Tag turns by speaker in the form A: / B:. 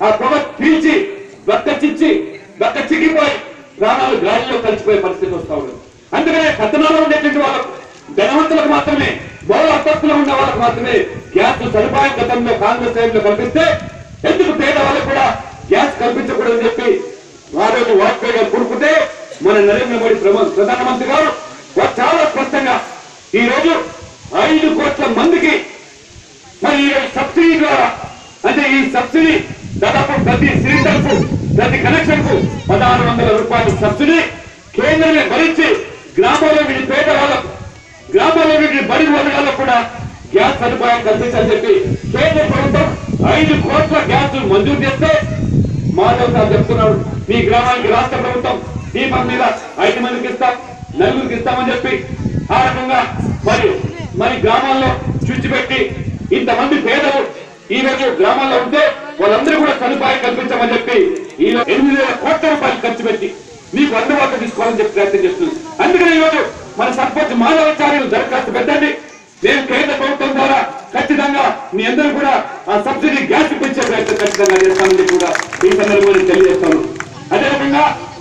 A: ఆ పొగ పీల్చి బక్కచిచ్చి బక్క చిక్కిపోయి ప్రాణాలు గాలిలో కలిసిపోయే పరిస్థితి వస్తా ఉండదు అందుకనే పట్టణాల్లో ఉండేటువంటి వాళ్ళకు ధనవంతులకు మాత్రమే బహుళ అర్థస్తులు ఉన్న వాళ్ళకు మాత్రమే గ్యాస్ సదుపాయం గతంలో కాంగ్రెస్ టైంలో కల్పిస్తే ఎందుకు పేద వాళ్ళకు కూడా గ్యాస్ కల్పించకూడదని చెప్పి ఆ రోజు వాజ్పేయి గారు కూడుకుంటే మన నరేంద్ర మోడీ ప్రమ- ప్రధానమంత్రి గారు వారు చాలా స్పష్టంగా ఈ రోజు ఐదు కోట్ల మందికి మరి ఈ సబ్సిడీ ద్వారా అంటే ఈ సబ్సిడీ దాదాపు ప్రతి సిలిండర్ కు ప్రతి కనెక్షన్ కు పదహారు వందల రూపాయల సబ్సిడీ కేంద్రమే భరించి గ్రామాల్లో వీడి పేద వాళ్ళకు గ్రామాల్లో వీడి బడి వర్గాలకు కూడా గ్యాస్ సదుపాయం కల్పించాలని చెప్పి కేంద్ర ప్రభుత్వం ఐదు కోట్ల గ్యాస్ మంజూరు చేస్తే మాధవ్ సార్ చెప్తున్నాడు మీ గ్రామానికి రాష్ట్ర ప్రభుత్వం దీపం మీద ఐదు మందికి ఇస్తాం నలుగురికి ఇస్తామని చెప్పి ఆ రకంగా మరి మరి గ్రామాల్లో చుచ్చిపెట్టి ఇంతమంది పేదలు ఈ రోజు గ్రామాల్లో ఉంటే వాళ్ళందరూ కూడా సదుపాయం కల్పించమని చెప్పి ఈ రోజు ఎనిమిది వేల కోట్ల రూపాయలు ఖర్చు పెట్టి మీకు అందుబాటులో తీసుకోవాలని చెప్పి ప్రయత్నం చేస్తుంది అందుకని ఈ రోజు మన సర్పంచ్ మాధవాచార్యులు దరఖాస్తు పెట్టండి నేను కేంద్ర ప్రభుత్వం ద్వారా ఖచ్చితంగా మీ అందరూ కూడా ఆ సబ్సిడీ గ్యాస్ పెంచే ప్రయత్నం ఖచ్చితంగా చేస్తానని కూడా ఈ సందర్భంగా నేను తెలియజేస్తాను అదేవిధంగా